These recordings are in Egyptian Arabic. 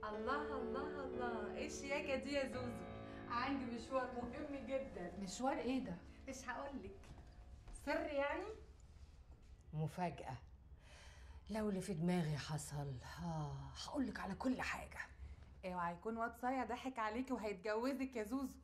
الله الله الله ايه الشياكه دي يا زوزو عندي مشوار مهم جدا مشوار ايه ده مش هقول لك سر يعني مفاجأة لو اللي في دماغي حصل اه هقول لك على كل حاجة اوعى يكون واد صايع ضحك عليكي وهيتجوزك يا زوزو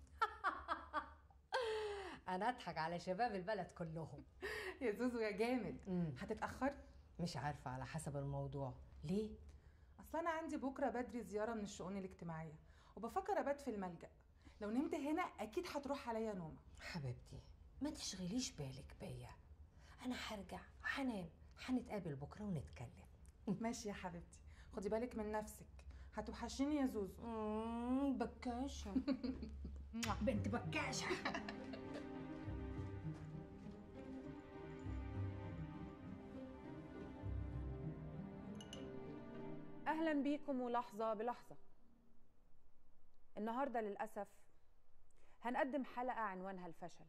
أنا أضحك على شباب البلد كلهم يا زوزو يا جامد مم. هتتاخري مش عارفة على حسب الموضوع ليه؟ اصل انا عندي بكره بدري زياره من الشؤون الاجتماعيه وبفكر ابات في الملجا لو نمت هنا اكيد هتروح عليا نومه حبيبتي ما تشغليش بالك بيا أنا هرجع هنام هنتقابل بكرة ونتكلم ماشي يا حبيبتي خدي بالك من نفسك هتوحشيني يا زوزو مم، بكاشة بنت بكاشة اهلا بيكم ولحظه بلحظه النهارده للاسف هنقدم حلقه عنوانها الفشل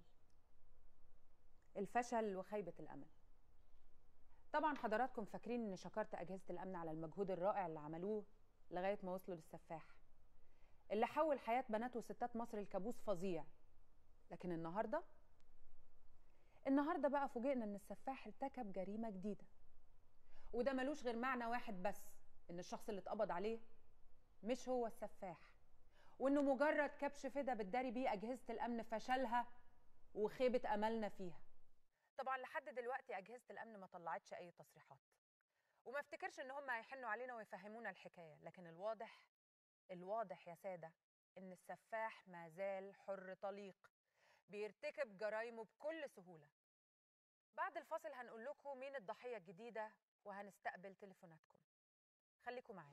الفشل وخيبه الامل طبعا حضراتكم فاكرين ان شكرت اجهزه الامن على المجهود الرائع اللي عملوه لغايه ما وصلوا للسفاح اللي حول حياه بنات وستات مصر لكابوس فظيع لكن النهارده النهارده بقى فوجئنا ان السفاح ارتكب جريمه جديده وده ملوش غير معنى واحد بس ان الشخص اللي اتقبض عليه مش هو السفاح وانه مجرد كبش فدا بتداري بيه اجهزه الامن فشلها وخيبه املنا فيها طبعا لحد دلوقتي اجهزه الامن ما طلعتش اي تصريحات وما افتكرش ان هم هيحنوا علينا ويفهمونا الحكايه لكن الواضح الواضح يا ساده ان السفاح ما زال حر طليق بيرتكب جرايمه بكل سهوله بعد الفاصل هنقول لكم مين الضحيه الجديده وهنستقبل تليفوناتكم خليكم معانا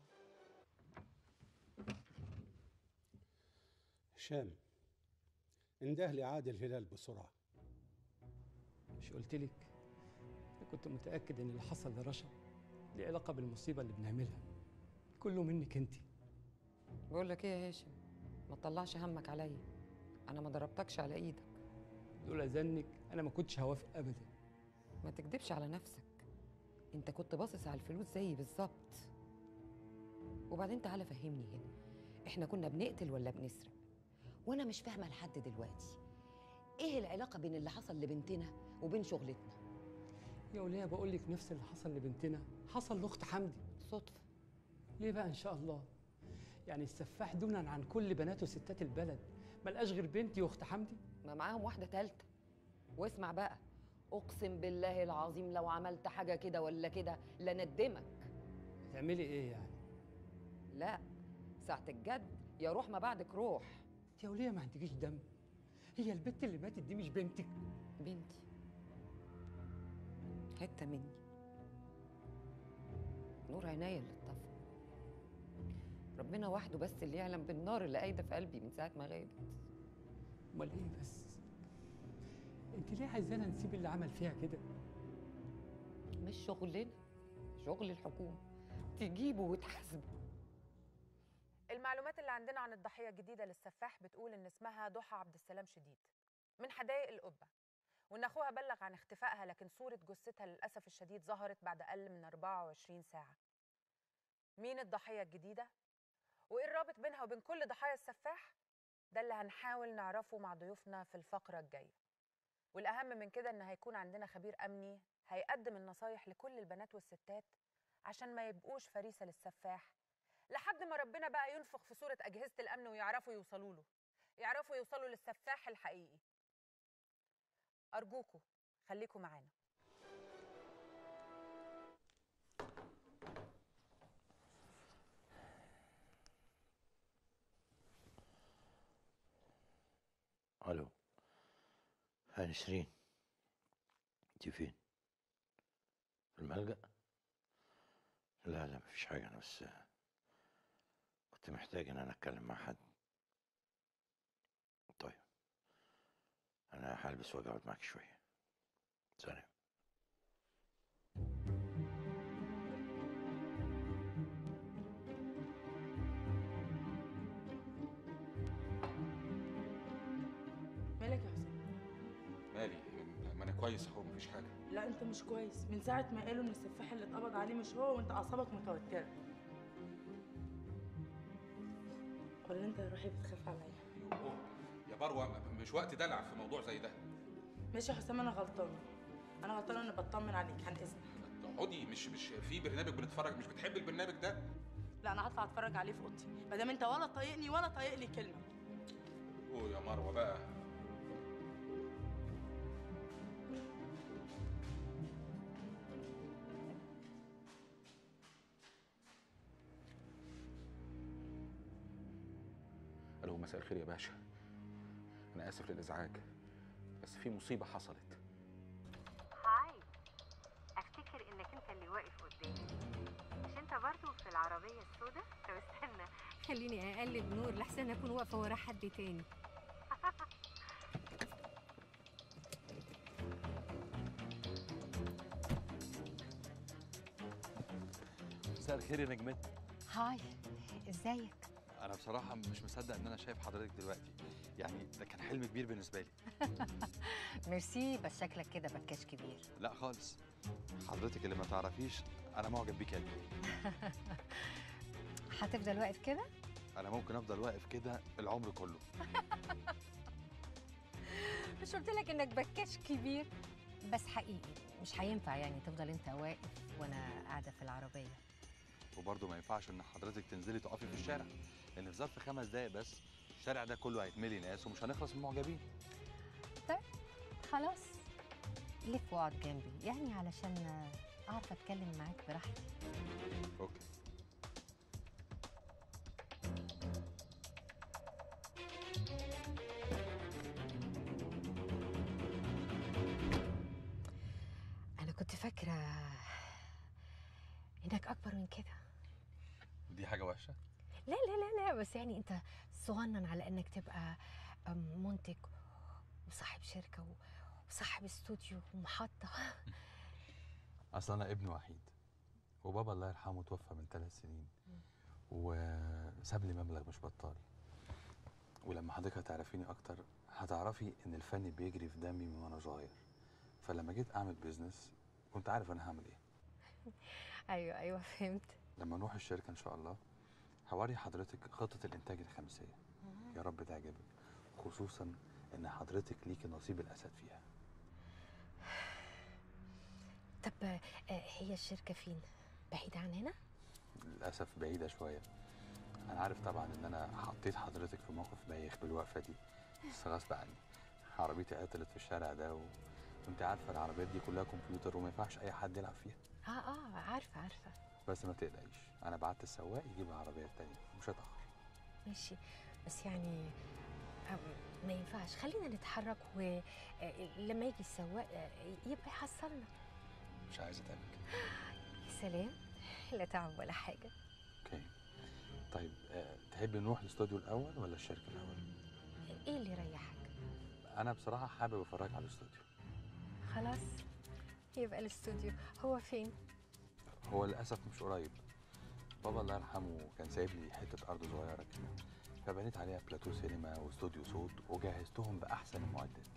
هشام انده لي عادل هلال بسرعة مش قلت لك أنا كنت متأكد إن اللي حصل لرشا ليه علاقة بالمصيبة اللي بنعملها كله منك أنت بقول لك ايه يا هاشم ما تطلعش همك عليا انا ما ضربتكش على ايدك لولا زنك أنا ما كنتش هوافق أبدا ما تكدبش على نفسك انت كنت باصص على الفلوس زيي بالظبط وبعدين تعالى فهمني هنا احنا كنا بنقتل ولا بنسرق وانا مش فاهمه لحد دلوقتي ايه العلاقه بين اللي حصل لبنتنا وبين شغلتنا يا وليه بقول لك نفس اللي حصل لبنتنا حصل لأخت حمدي صدفه ليه بقى إن شاء الله يعني السفاح دونا عن كل بنات وستات البلد ملقاش غير بنتي وأخت حمدي ما معاهم واحده تالته واسمع بقى اقسم بالله العظيم لو عملت حاجه كده ولا كده لندمك هتعملي إيه يعني لا ساعه الجد يا روح ما بعدك روح يا وليه ما عندكيش دم هي البت اللي ماتت دي مش بنتك بنتي حته مني نور عينيا اللي اتطفى ربنا وحده بس اللي يعلم بالنار اللي قايده في قلبي من ساعه ما غابت امال ايه بس انت ليه عايزانا نسيب اللي عمل فيها كده مش شغلنا شغل الحكومه تجيبه وتحاسبه المعلومات اللي عندنا عن الضحيه الجديده للسفاح بتقول ان اسمها ضحى عبد السلام شديد من حدائق القبه وان اخوها بلغ عن اختفائها لكن صوره جثتها للاسف الشديد ظهرت بعد اقل من 24 ساعه مين الضحيه الجديده وايه الرابط بينها وبين كل ضحايا السفاح ده اللي هنحاول نعرفه مع ضيوفنا في الفقره الجايه والاهم من كده ان هيكون عندنا خبير امني هيقدم النصايح لكل البنات والستات عشان ما يبقوش فريسه للسفاح لحد ما ربنا بقى ينفخ في صوره اجهزه الامن ويعرفوا يوصلوا له يعرفوا يوصلوا للسفاح الحقيقي ارجوكوا خليكوا معانا الو ها نسرين انت فين في الملجأ لا لا مفيش حاجة انا بس كنت محتاج ان انا اتكلم مع حد طيب انا هلبس واجي اقعد معاك شوية سلام مالك يا حسين مالي ما انا كويس اهو مفيش حاجه لا انت مش كويس من ساعه ما قالوا ان السفاح اللي اتقبض عليه مش هو وانت اعصابك متوتره ولا انت يا روحي بتخاف عليا يوه يا بروه مش وقت دلع في موضوع زي ده ماشي يا حسام انا غلطانه انا غلطانه اني بطمن عليك عن اذنك اقعدي مش مش في برنامج بنتفرج مش بتحبي البرنامج ده لا انا هطلع اتفرج عليه في اوضتي ما دام انت ولا طايقني ولا طايق لي كلمه اوه يا مروه بقى الو مساء الخير يا باشا انا اسف للازعاج بس في مصيبه حصلت هاي افتكر انك انت اللي واقف قدامي مش انت برضو في العربية السوداء طب استنى خليني اقلب نور لحسن اكون واقفه ورا حد تاني مساء الخير يا نجمت هاي ازيك انا بصراحه مش مصدق ان انا شايف حضرتك دلوقتي يعني ده كان حلم كبير بالنسبه لي ميرسي بس شكلك كده بكاش كبير لا خالص حضرتك اللي ما تعرفيش انا معجب بيك قوي هتفضل واقف كده انا ممكن افضل واقف كده العمر كله مش قلت لك انك بكاش كبير بس حقيقي مش هينفع يعني تفضل انت واقف وانا قاعده في العربيه وبرضه ما ينفعش ان حضرتك تنزلي تقفي في الشارع لان في ظرف خمس دقايق بس الشارع ده كله هيتملي ناس ومش هنخلص من المعجبين طيب خلاص لف واقعد جنبي يعني علشان اعرف اتكلم معاك براحتي اوكي انا كنت فاكره انك اكبر من كده دي حاجه وحشه لا لا لا لا بس يعني انت صغنن على انك تبقى أم، منتج وصاحب شركه و- وصاحب استوديو ومحطه اصل انا ابن وحيد وبابا الله يرحمه توفى من ثلاث سنين وساب لي مبلغ مش بطال ولما حضرتك هتعرفيني اكتر هتعرفي ان الفن بيجري في دمي من وانا صغير فلما جيت اعمل بيزنس كنت عارف انا هعمل ايه ايوه ايوه فهمت لما نروح الشركه ان شاء الله هوري حضرتك خطه الانتاج الخمسيه يا رب تعجبك خصوصا ان حضرتك ليكي نصيب الاسد فيها طب آه، هي الشركه فين بعيده عن هنا للاسف بعيده شويه انا عارف طبعا ان انا حطيت حضرتك في موقف بايخ بالوقفه دي بس غصب عني عربيتي عطلت في الشارع ده و... وانت عارفه العربيات دي كلها كمبيوتر وما ينفعش اي حد يلعب فيها اه اه عارفه عارفه بس ما تقلقيش انا بعت السواق يجيب العربيه التانيه مش هتاخر ماشي بس يعني آم، ما ينفعش خلينا نتحرك ولما يجي السواق آه، يبقى يحصلنا مش عايزه تعمل كده يا سلام لا تعب ولا حاجه اوكي طيب أه تحبي نروح الاستوديو الاول ولا الشركه الاول ايه اللي يريحك انا بصراحه حابب افرجك على الاستوديو خلاص يبقى الاستوديو هو فين هو للاسف مش قريب بابا الله يرحمه كان سايب لي حته ارض صغيره كده فبنيت عليها بلاتو سينما واستوديو صوت وجهزتهم باحسن المعدات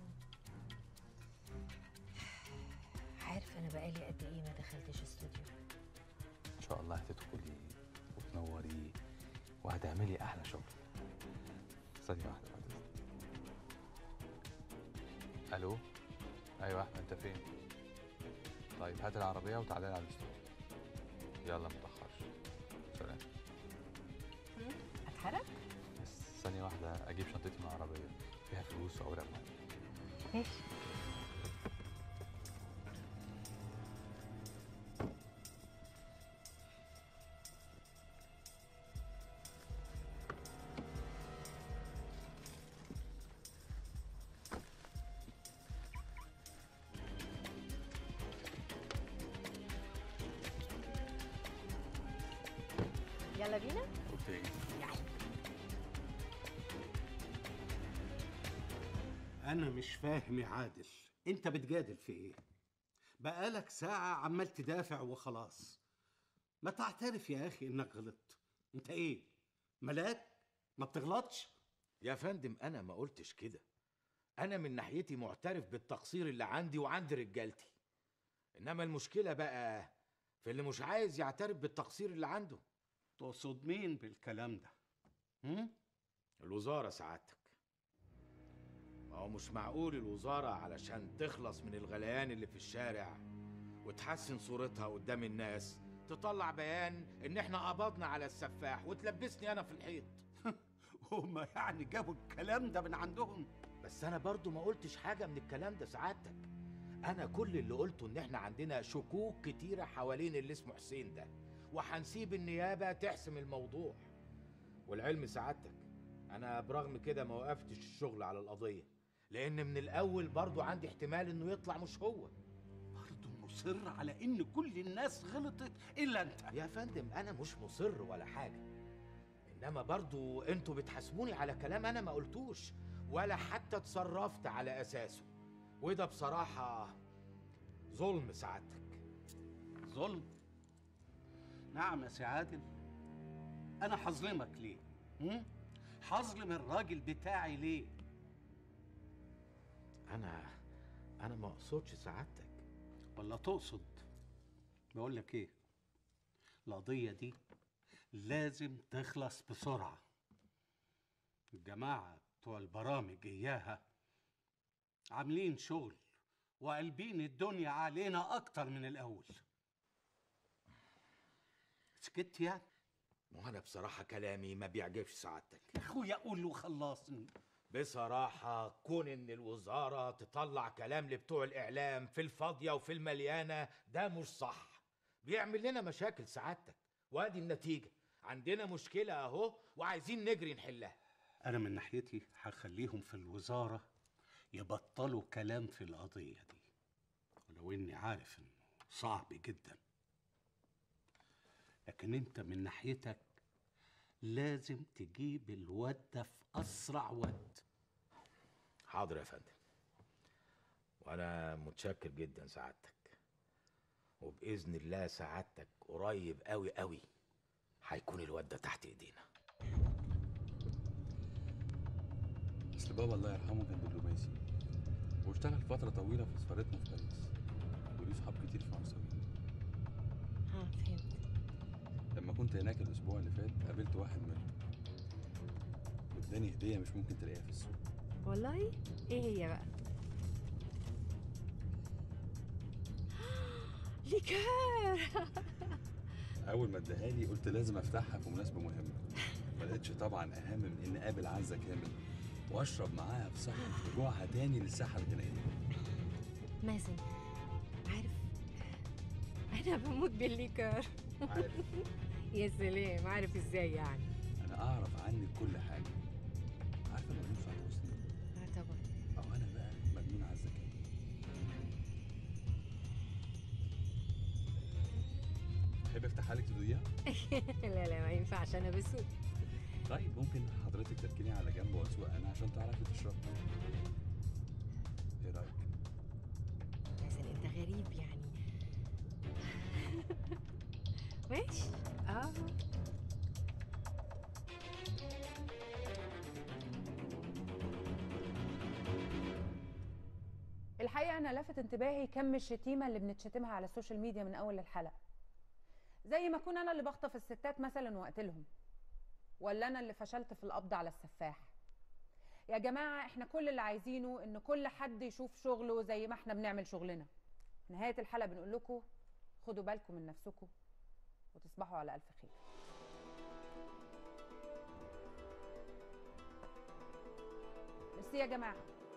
عارف انا بقالي قد ايه ما دخلتش استوديو ان شاء الله هتدخلي وتنوري وهتعملي احلى شغل ثانيه واحده بعد إذنك. الو ايوه احمد انت فين طيب هات العربيه وتعالى لي على الاستوديو يلا ما تاخرش سلام اتحرك بس ثانيه واحده اجيب شنطتي من العربيه فيها فلوس واوراق مهمه ماشي يلا بينا اوكي أنا مش فاهم يا عادل أنت بتجادل في إيه؟ بقالك ساعة عمال تدافع وخلاص ما تعترف يا أخي إنك غلطت أنت إيه؟ ملاك؟ ما بتغلطش؟ يا فندم انا ما قلتش كده انا من ناحيتي معترف بالتقصير اللي عندي وعند رجالتي انما المشكله بقى في اللي مش عايز يعترف بالتقصير اللي عنده تقصد مين بالكلام ده؟ هم؟ الوزارة سعادتك ما هو مش معقول الوزارة علشان تخلص من الغليان اللي في الشارع وتحسن صورتها قدام الناس تطلع بيان ان احنا قبضنا على السفاح وتلبسني انا في الحيط هما يعني جابوا الكلام ده من عندهم بس انا برضو ما قلتش حاجة من الكلام ده سعادتك انا كل اللي قلته ان احنا عندنا شكوك كتيرة حوالين اللي اسمه حسين ده وهنسيب النيابة تحسم الموضوع والعلم سعادتك انا برغم كده ما وقفتش الشغل على القضية لان من الاول برضو عندي احتمال انه يطلع مش هو برضه مصر على ان كل الناس غلطت الا انت يا فندم انا مش مصر ولا حاجة انما برضو انتوا بتحاسبوني على كلام انا ما قلتوش ولا حتى اتصرفت على اساسه وده بصراحة ظلم سعادتك ظلم نعم يا سي عادل انا هظلمك ليه هم؟ هظلم الراجل بتاعي ليه انا انا ما اقصدش سعادتك ولا تقصد بقول لك ايه القضيه دي لازم تخلص بسرعه الجماعه بتوع البرامج اياها عاملين شغل وقلبين الدنيا علينا اكتر من الاول سكت يعني وانا بصراحة كلامي ما بيعجبش سعادتك يا اخويا قول له خلصني بصراحة كون ان الوزارة تطلع كلام لبتوع الاعلام في الفاضية وفي المليانة ده مش صح بيعمل لنا مشاكل سعادتك وادي النتيجة عندنا مشكلة اهو وعايزين نجري نحلها انا من ناحيتي هخليهم في الوزاره يبطلوا كلام في القضيه دي ولو اني عارف انه صعب جدا لكن انت من ناحيتك لازم تجيب الواد ده في اسرع وقت حاضر يا فندم وانا متشكر جدا سعادتك وباذن الله سعادتك قريب قوي قوي هيكون الواد ده تحت ايدينا اصل بابا الله يرحمه كان دبلوماسي واشتغل فترة طويلة في سفارتنا في باريس وليه صحاب كتير في فرنسا ها فهمت لما كنت هناك الأسبوع اللي فات قابلت واحد منهم واداني هدية مش ممكن تلاقيها في السوق والله ايه هي بقى ليكار أول ما اداها لي قلت لازم أفتحها في مناسبة مهمة ما لقيتش طبعا أهم من إن أقابل عزة كامل وأشرب معاها في صحن رجوعها تاني للساحة الغنائية مازن عارف انا بموت بالليكار عارف يا سلام عارف ازاي يعني أنا أعرف عنك كل حاجة عارفة مجنون سعد حسني اه طبعا أو أنا بقى مجنون عزة كامل تحب أفتحها لك تدوقيها؟ لا لا ما ينفعش انا بسوق طيب ممكن حضرتك تركني على جنب واسوق انا عشان تعرفي تشربي ايه رايك مازن انت غريب يعني ماشي اه الحقيقه انا لفت انتباهي كم الشتيمه اللي بنتشتمها على السوشيال ميديا من اول الحلقه زي ما اكون انا اللي بخطف الستات مثلا واقتلهم ولا انا اللي فشلت في القبض على السفاح يا جماعه احنا كل اللي عايزينه ان كل حد يشوف شغله زي ما احنا بنعمل شغلنا نهايه الحلقه بنقول لكم خدوا بالكم من نفسكم وتصبحوا على الف خير ميرسي يا جماعه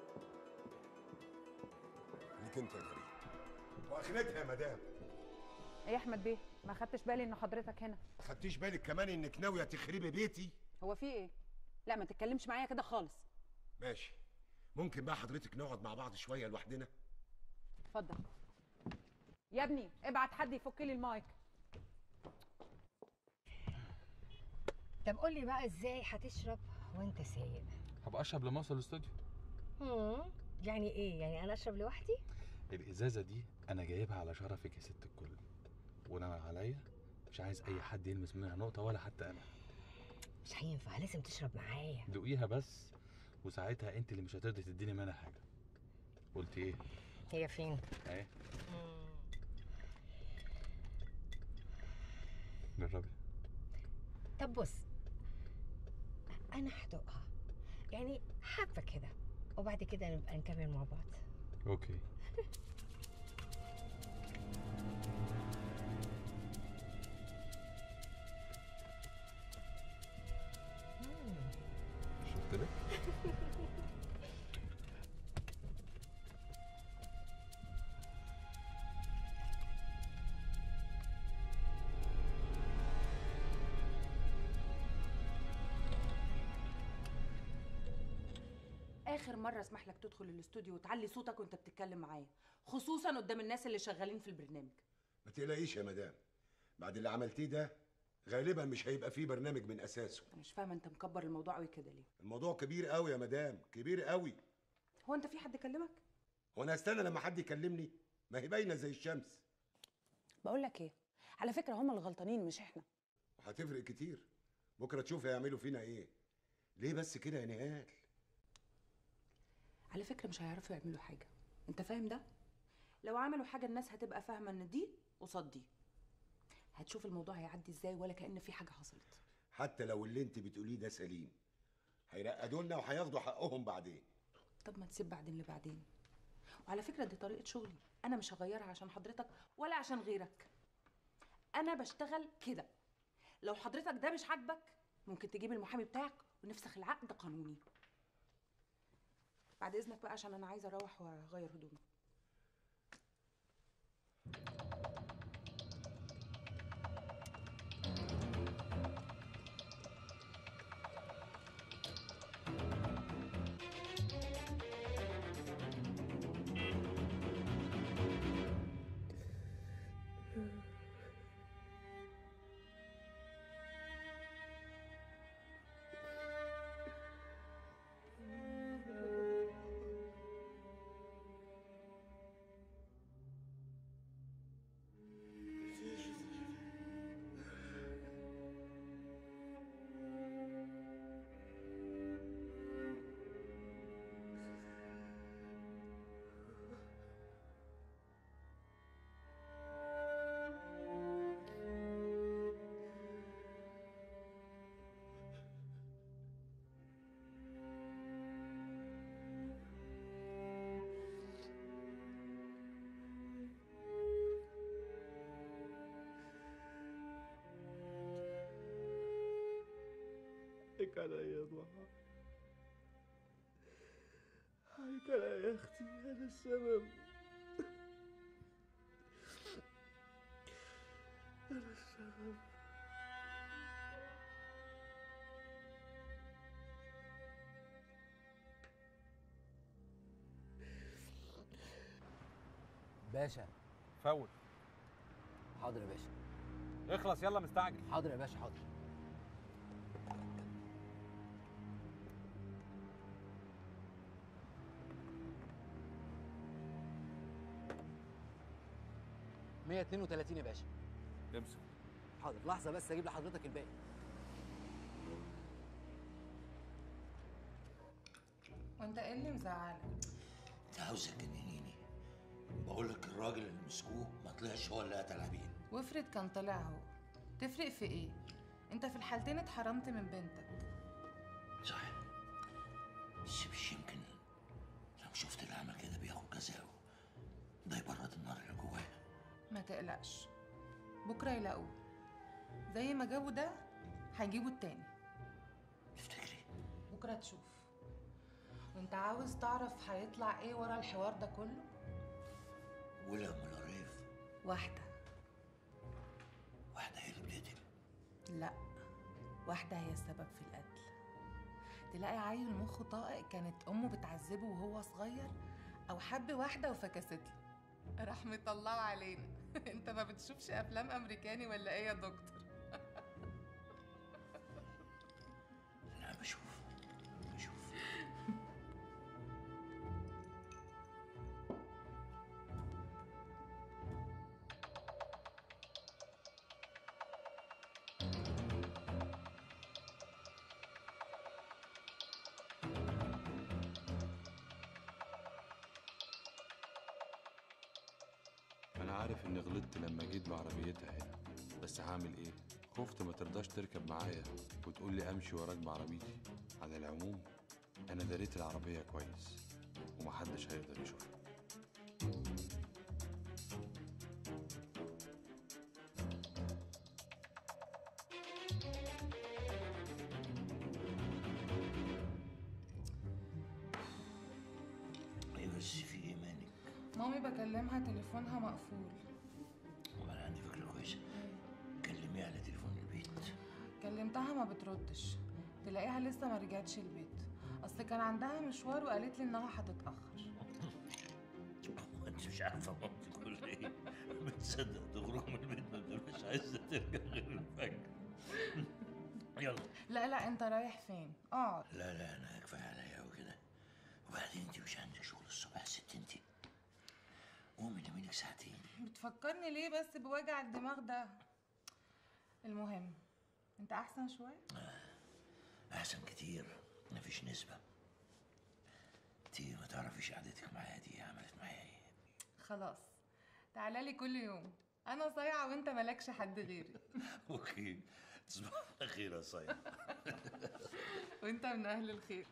ليك انت يا غريب واخرتها يا مدام ايه يا احمد بيه ما خدتش بالي ان حضرتك هنا ما خدتيش بالك كمان انك ناويه تخربي بيتي هو في ايه لا ما تتكلمش معايا كده خالص ماشي ممكن بقى حضرتك نقعد مع بعض شويه لوحدنا اتفضل يا ابني ابعت حد يفك لي المايك طب قول لي بقى ازاي هتشرب وانت سايق هبقى اشرب لما اوصل الاستوديو مم، يعني ايه يعني انا اشرب لوحدي الازازه دي انا جايبها على شرفك يا ست الكل وانا عليا مش عايز اي حد يلمس منها نقطه ولا حتى انا مش هينفع لازم تشرب معايا دوقيها بس وساعتها انت اللي مش هترضي تديني منها حاجه قلت ايه هي فين اهي جربي طب بص انا هدوقها يعني حبه كده وبعد كده نبقى نكمل مع بعض اوكي شفت لك اخر مره اسمح لك تدخل الاستوديو وتعلي صوتك وانت بتتكلم معايا خصوصا قدام الناس اللي شغالين في البرنامج ما تقلقيش يا مدام بعد اللي عملتيه ده غالبا مش هيبقى فيه برنامج من اساسه انا مش فاهمه انت مكبر الموضوع قوي كده ليه الموضوع كبير قوي يا مدام كبير قوي هو انت في حد كلمك هو انا استنى لما حد يكلمني ما هي باينه زي الشمس بقول لك ايه على فكره هم اللي غلطانين مش احنا وهتفرق كتير بكره تشوف هيعملوا فينا ايه ليه بس كده يا نهال على فكره مش هيعرفوا يعملوا حاجه انت فاهم ده لو عملوا حاجه الناس هتبقى فاهمه ان دي قصاد دي هتشوف الموضوع هيعدي ازاي ولا كأن في حاجه حصلت حتى لو اللي انت بتقوليه ده سليم هيرقدوا لنا وهياخدوا حقهم بعدين طب ما تسيب بعدين لبعدين وعلى فكره دي طريقه شغلي انا مش هغيرها عشان حضرتك ولا عشان غيرك انا بشتغل كده لو حضرتك ده مش عاجبك ممكن تجيب المحامي بتاعك ونفسخ العقد قانوني بعد اذنك بقى عشان انا عايزه اروح واغير هدومي حقك عليا يا ضحى حقك عليا يا اختي انا السبب انا السبب باشا فوت حاضر يا باشا اخلص يلا مستعجل حاضر يا باشا حاضر مية اتنين وتلاتين يا باشا امسك حاضر لحظة بس اجيب لحضرتك الباقي وانت ايه اللي مزعلك انت عاوزه تجننيني بقول لك الراجل اللي مسكوه ما طلعش هو اللي قتل عبيد وافرض كان طلع هو تفرق في ايه انت في الحالتين اتحرمت من بنتك صح بس مش يمكن لو شفت اللي عمل كده بياخد جزاءه ده يبرد النار اللي جواه ما تقلقش بكره يلاقوه زي ما جابوا ده هيجيبوا التاني تفتكري بكره تشوف وانت عاوز تعرف هيطلع ايه ورا الحوار ده كله ولا ام الريف واحده واحده هي اللي بتقتل لا واحده هي السبب في القتل تلاقي عيل مخه طائق كانت امه بتعذبه وهو صغير او حب واحده وفكست له راح مطلعه علينا انت ما بتشوفش افلام امريكاني ولا ايه يا دكتور لا بشوف بشوف انا عارف اني غلطت لما جيت بعربيتها هنا بس هعمل ايه خفت ما ترضاش تركب معايا وتقول لي امشي وراك بعربيتي على العموم انا دريت العربيه كويس ومحدش هيقدر يشوفها ايه بس في ايه مالك مامي بكلمها تليفونها مقفول وانا عندي فكره كويسه كلميه على تليفون البيت كلمتها ما بتردش تلاقيها لسه ما رجعتش البيت اصل كان عندها مشوار وقالت لي انها هتتاخر وانت مش عارفه مامتي تقول ايه بتصدق تخرج من البيت ما بتبقاش عايزه ترجع غير الفجر يلا لا لا انت رايح فين اقعد لا لا انا كفايه عليا وكده وبعدين انت مش عندك شغل الصبح يا ست انت قومي نامي لك ساعتين بتفكرني ليه بس بوجع الدماغ ده المهم انت احسن شويه احسن كتير مفيش نسبه انت ما تعرفيش قعدتك معايا دي عملت معايا ايه خلاص تعالى لي كل يوم انا صايعه وانت مالكش حد غيري اوكي تصبح على خير يا صايع وانت من اهل الخير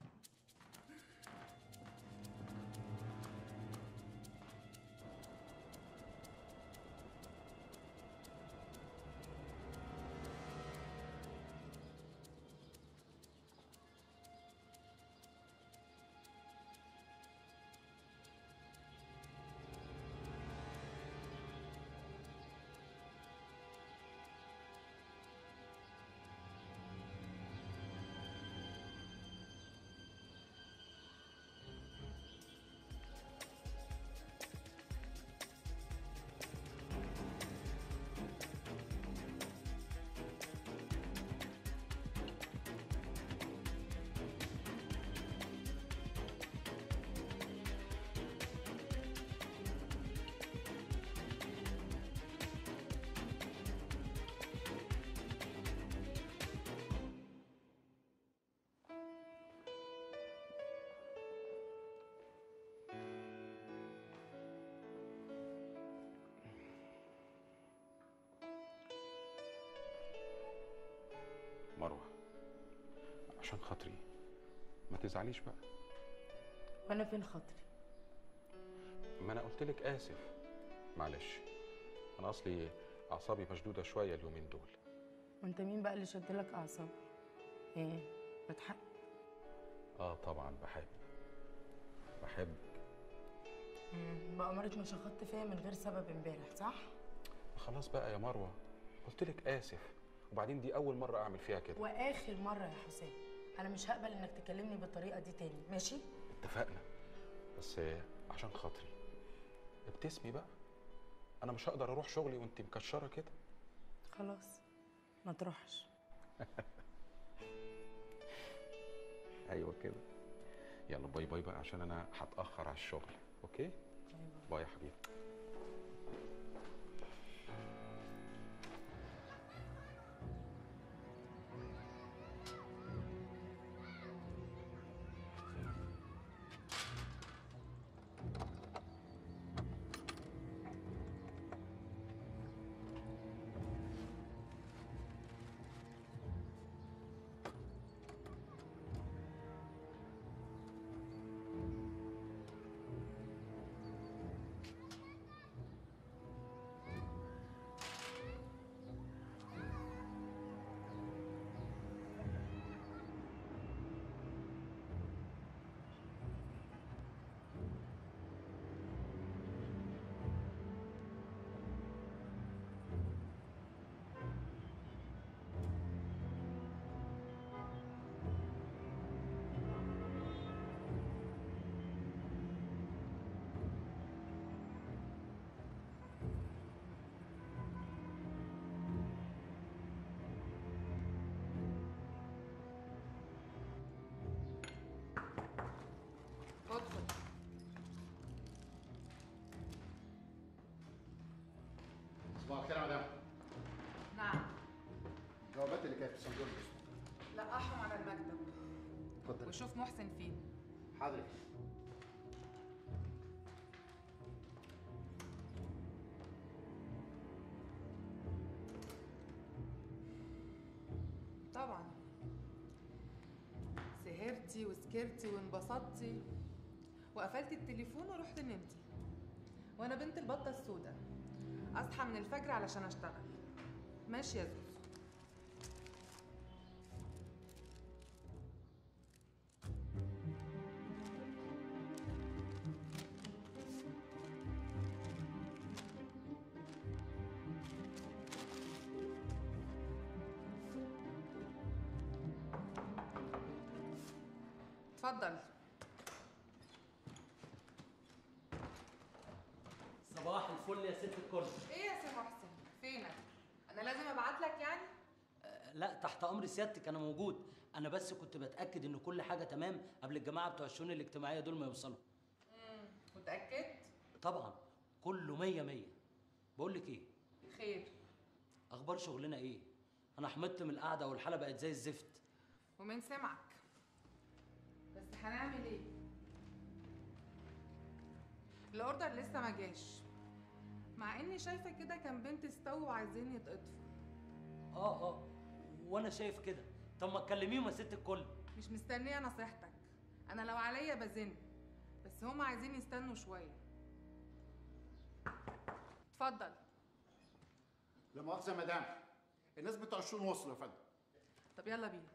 مروه عشان خاطري ما تزعليش بقى وانا فين خاطري ما انا قلت لك اسف معلش انا اصلي اعصابي مشدوده شويه اليومين دول وانت مين بقى اللي شد لك اعصاب ايه بتحق اه طبعا بحب بحب بأمارة ما شخطت فيا من غير سبب امبارح صح خلاص بقى يا مروه قلت لك اسف وبعدين دي اول مره اعمل فيها كده واخر مره يا حسام انا مش هقبل انك تكلمني بالطريقه دي تاني ماشي اتفقنا بس عشان خاطري ابتسمي بقى انا مش هقدر اروح شغلي وانت مكشره كده خلاص ما تروحش ايوه كده يلا باي باي بقى عشان انا هتاخر على الشغل اوكي باي يا حبيبي ادخل صباح الخير يا مدام نعم الجوابات اللي كانت في صندوق لقحهم على المكتب اتفضل وشوف محسن فين حاضر طبعا ضحكتي وسكرتي وانبسطتي وقفلتي التليفون ورحت نمتي وانا بنت البطه السوداء اصحى من الفجر علشان اشتغل ماشي يا زوزو اتفضل صباح الفل يا ست الكل ايه يا سي محسن فينك انا لازم ابعت لك يعني لا تحت امر سيادتك انا موجود انا بس كنت بتاكد ان كل حاجه تمام قبل الجماعه بتوع الشؤون الاجتماعيه دول ما يوصلوا امم متاكد طبعا كله مية مية بقول لك ايه خير اخبار شغلنا ايه انا حمدت من القعده والحاله بقت زي الزفت ومن سمعك بس هنعمل ايه الاوردر لسه ما جاش مع اني شايفه كده كان بنت استوى وعايزين يتقطفوا اه اه وانا شايف كده طب ما تكلميهم يا ست الكل مش مستنيه نصيحتك انا لو عليا بزن بس هما عايزين يستنوا شويه اتفضل لا مؤاخذه يا مدام الناس بتوع الشؤون وصلوا يا فندم طب يلا بينا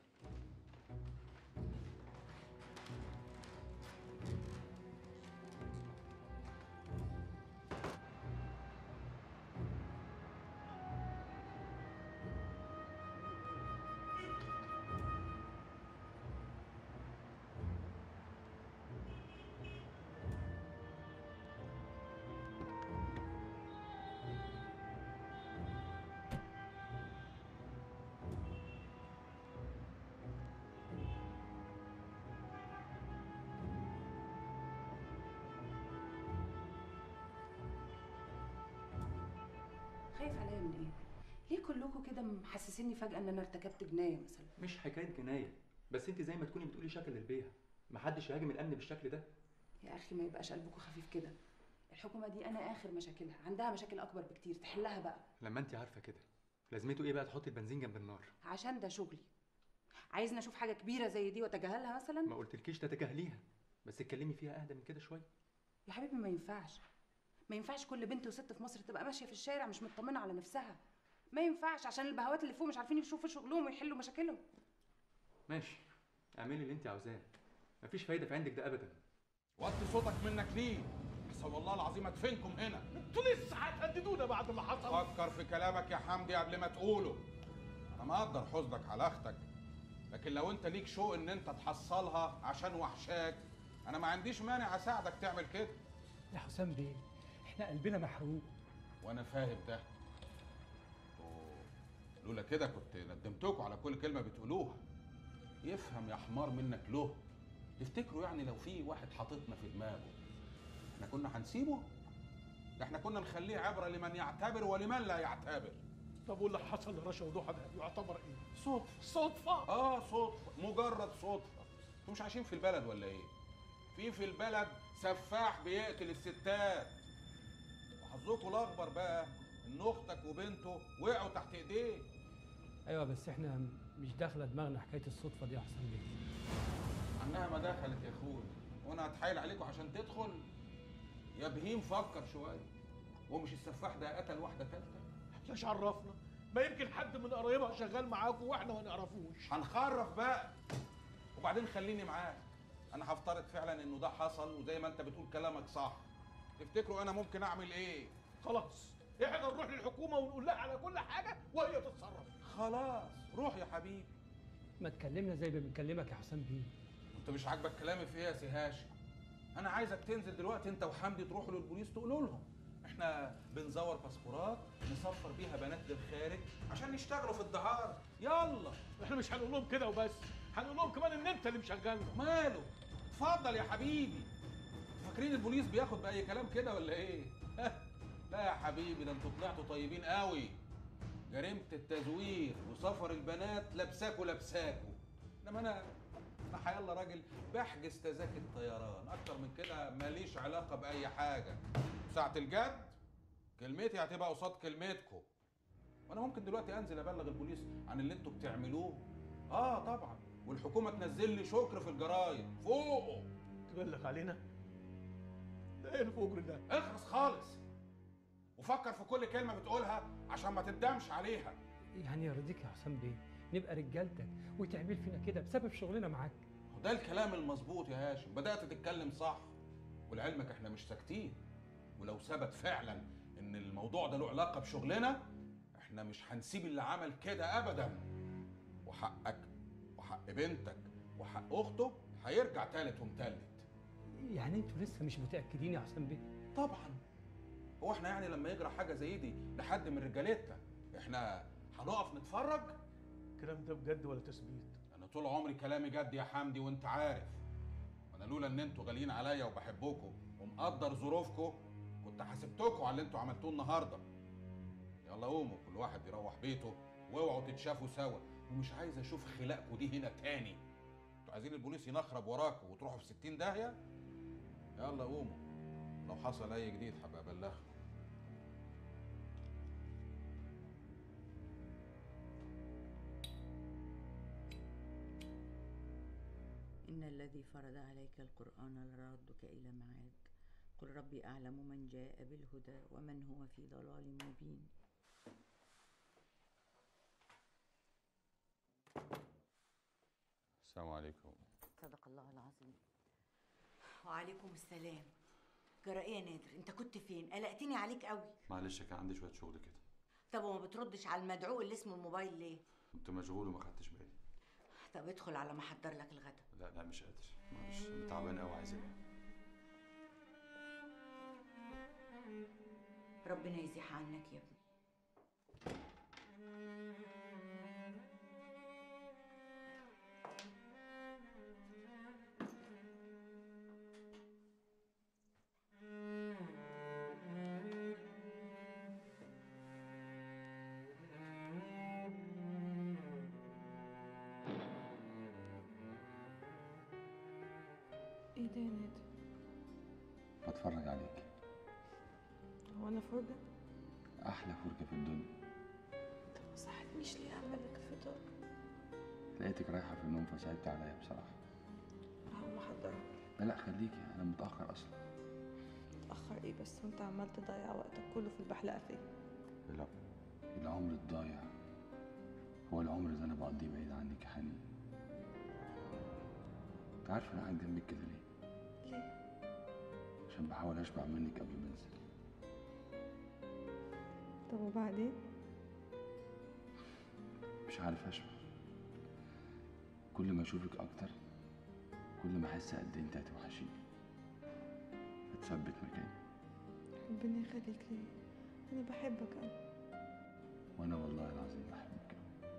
خايف عليا من ايه؟ ليه كلكم كده محسسيني فجأة ان انا ارتكبت جناية مثلا؟ مش حكايه جنايه بس انت زي ما تكوني بتقولي شكل للبيع محدش يهاجم الامن بالشكل ده يا اخي ما يبقاش قلبكم خفيف كده الحكومة دي انا اخر مشاكلها عندها مشاكل اكبر بكتير تحلها بقى لما انت عارفه كده لازمته ايه بقى تحطي البنزين جنب النار عشان ده شغلي عايزني اشوف حاجة كبيرة زي دي واتجاهلها مثلا؟ ما قلتلكيش تتجاهليها بس اتكلمي فيها اهدى من كده شويه يا حبيبي ما ينفعش ما ينفعش كل بنت وست في مصر تبقى ماشية في الشارع مش مطمنة على نفسها ما ينفعش عشان البهوات اللي فوق مش عارفين يشوفوا شغلهم ويحلوا مشاكلهم ماشي اعملي اللي انت عاوزاه مفيش فايده في عندك ده ابدا وطي صوتك منك ليه؟ احسن والله العظيم ادفنكم هنا انتوا لسه هتهددونا بعد اللي حصل فكر في كلامك يا حمدي قبل ما تقوله انا مقدر حزنك على اختك لكن لو انت ليك شوق ان انت تحصلها عشان وحشاك انا ما عنديش مانع اساعدك تعمل كده يا حسام بيه احنا قلبنا محروق وانا فاهم ده أوه، لولا كده كنت ندمتكم على كل كلمه بتقولوها يفهم يا حمار منك له تفتكروا يعني لو في واحد حاططنا في دماغه احنا كنا هنسيبه ده احنا كنا نخليه عبره لمن يعتبر ولمن لا يعتبر طب واللي حصل لرشا وضحى ده يعتبر ايه؟ صدفه صدفه اه صدفه مجرد صدفه انتوا مش عايشين في البلد ولا ايه في في البلد سفاح بيقتل الستات وحظكم الاخبر بقى ان اختك وبنته وقعوا تحت ايديه ايوه بس احنا مش داخله دماغنا حكايه الصدفه دي يا حسام بيه عنها ما دخلت يا اخوي وانا هتحايل عليكم عشان تدخل يا بهيم فكر شويه ومش السفاح ده قتل واحده ثالثه احنا عرفنا ما يمكن حد من قرايبها شغال معاكم واحنا ما نعرفوش هنخرف بقى وبعدين خليني معاك انا هفترض فعلا انه ده حصل وزي ما انت بتقول كلامك صح تفتكروا انا ممكن اعمل ايه خلاص احنا نروح للحكومه ونقول لها على كل حاجه وهي تتصرف خلاص روح يا حبيبي ما تكلمنا زي ما بنكلمك يا حسام بيه انت مش عاجبك كلامي في ايه يا سي هاشم انا عايزك تنزل دلوقتي انت وحمدي تروحوا للبوليس تقولوا لهم احنا بنزور باسبورات نسفر بيها بنات للخارج عشان يشتغلوا في الدعاره يلا احنا مش هنقول لهم كده وبس هنقول لهم كمان ان انت اللي مشغلنا ماله اتفضل يا حبيبي فاكرين البوليس بياخد باي كلام كده ولا ايه لا يا حبيبي ده انتوا طلعتوا طيبين قوي جريمه التزوير وسفر البنات لابساكوا لابساكوا انما انا انا حيالله راجل بحجز تذاكر طيران اكتر من كده ماليش علاقه باي حاجه ساعه الجد كلمتي هتبقى قصاد كلمتكم وانا ممكن دلوقتي انزل ابلغ البوليس عن اللي انتوا بتعملوه اه طبعا والحكومه تنزل لي شكر في الجرايد فوقه تبلغ علينا ده ايه الفجر ده اخلص خالص وفكر في كل كلمه بتقولها عشان ما تندمش عليها يعني يرضيك يا حسام بيه نبقى رجالتك وتعمل فينا كده بسبب شغلنا معاك وده الكلام المظبوط يا هاشم بدات تتكلم صح ولعلمك احنا مش ساكتين ولو ثبت فعلا ان الموضوع ده له علاقه بشغلنا احنا مش هنسيب اللي عمل كده ابدا وحقك وحق بنتك وحق اخته هيرجع تالت ومتلت يعني انتوا لسه مش متاكدين يا حسام بيه طبعا هو احنا يعني لما يجرى حاجه زي دي لحد من رجالتنا احنا هنقف نتفرج الكلام ده بجد ولا تثبيت انا طول عمري كلامي جد يا حمدي وانت عارف وانا لولا ان انتوا غاليين عليا وبحبكم ومقدر ظروفكم كنت حاسبتكم على اللي انتوا عملتوه النهارده يلا قوموا كل واحد يروح بيته واوعوا تتشافوا سوا ومش عايز اشوف خلاقكم دي هنا تاني انتوا عايزين البوليس ينخرب وراكم وتروحوا في 60 داهيه يلا قوموا لو حصل اي جديد هبقى ابلغكم إن الذي فرض عليك القرآن لردك إلى معاد قل ربي أعلم من جاء بالهدى ومن هو في ضلال مبين السلام عليكم صدق الله العظيم وعليكم السلام جرى ايه يا نادر انت كنت فين قلقتني عليك قوي معلش كان عندي شويه شغل كده طب وما بتردش على المدعو اللي اسمه الموبايل ليه كنت مشغول وما خدتش بالي طب ادخل على ما احضر لك الغدا لا لا مش قادر معلش انا تعبان قوي عايز انام ربنا يزيح عنك يا ابني ايه ده يا نادر بتفرج عليك هو انا فرجة احلى فرجه في الدنيا طب ما صحتنيش ليه اعمل لك الفطار لقيتك رايحه في النوم فصعبت عليا بصراحه هقوم احضرها لا لا خليكي انا متاخر اصلا اتاخر ايه بس وانت عمال تضيع وقتك كله في البحلقه فيا لا العمر الضايع هو العمر اللي انا بقضيه بعيد عنك يا حنين انت عارف انا قاعد جنبك كده ليه ليه عشان بحاول اشبع منك قبل ما انزل طب وبعدين مش عارف اشبع كل ما اشوفك اكتر كل ما احس قد ايه انت هتوحشيني هتثبت مكاني ربنا يخليك ليه انا بحبك قوي وانا والله العظيم بحبك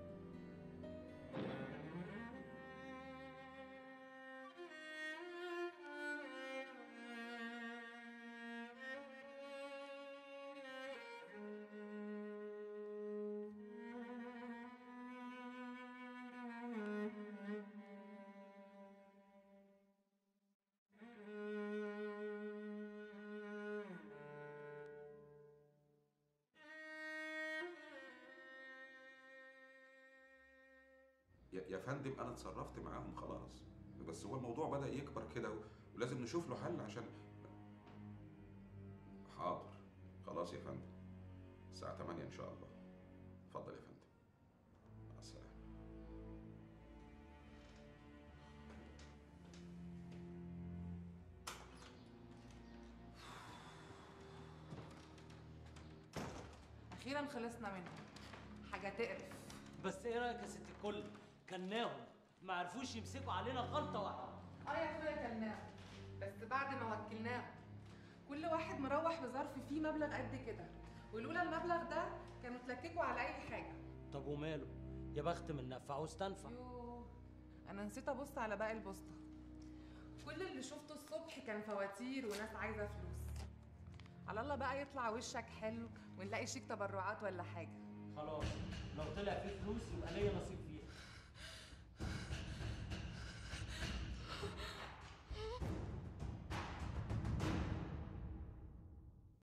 يا يا فندم انا اتصرفت معاهم خلاص بس هو الموضوع بدا يكبر كده ولازم نشوف له حل عشان حاضر خلاص يا فندم الساعه 8 ان شاء الله اتفضل يا فندم مع السلامه اخيرا خلصنا منهم حاجه تقرف بس ايه رايك يا ست الكل كناهم ما عرفوش يمسكوا علينا غلطه واحده اه يا اخويا كلناهم بس بعد ما وكلناهم كل واحد مروح بظرف فيه مبلغ قد كده ولولا المبلغ ده كانوا اتلككوا على اي حاجه طب وماله يا بخت من نفع واستنفع يوه انا نسيت ابص على باقي البوسطه كل اللي شفته الصبح كان فواتير وناس عايزه فلوس على الله بقى يطلع وشك حلو ونلاقي شيك تبرعات ولا حاجه خلاص لو طلع فيه فلوس يبقى ليا نصيب فيه